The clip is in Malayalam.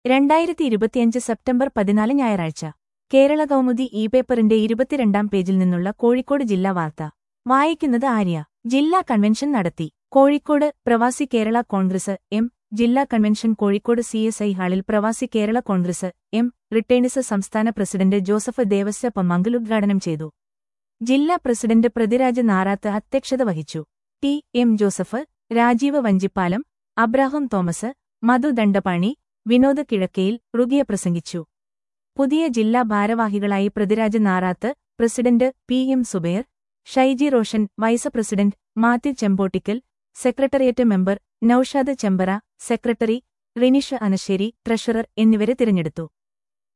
രണ്ടായിരത്തി ഇരുപത്തിയഞ്ച് സെപ്റ്റംബർ പതിനാല് ഞായറാഴ്ച കേരള കൗമുദി ഇ പേപ്പറിന്റെ ഇരുപത്തിരണ്ടാം പേജിൽ നിന്നുള്ള കോഴിക്കോട് ജില്ലാ വാർത്ത വായിക്കുന്നത് ആര്യ ജില്ലാ കൺവെൻഷൻ നടത്തി കോഴിക്കോട് പ്രവാസി കേരള കോൺഗ്രസ് എം ജില്ലാ convention Kozhikode C S I ഹാളിൽ പ്രവാസി കേരള കോൺഗ്രസ് എം റിട്ടേൺസ് സംസ്ഥാന പ്രസിഡന്റ് ജോസഫ് ദേവസ്യ പൊമ്മങ്കൽ ഉദ്ഘാടനം ചെയ്തു ജില്ലാ പ്രസിഡന്റ് പ്രതിരാജ് നാറാത്ത് അധ്യക്ഷത വഹിച്ചു ടി എം ജോസഫ് രാജീവ് വഞ്ചിപ്പാലം അബ്രാഹം തോമസ് മധു ദണ്ഡപാണി വിനോദ് കിഴക്കയിൽ റുഗിയ പ്രസംഗിച്ചു പുതിയ ജില്ലാ ഭാരവാഹികളായി Prathiraj Narath president P M Subair Shaiji Roshan vice president Mathew Chempottikkal secretariat member Noushad Chembara secretary Rinisha Anasseri treasurer എന്നിവരെ തിരഞ്ഞെടുത്തു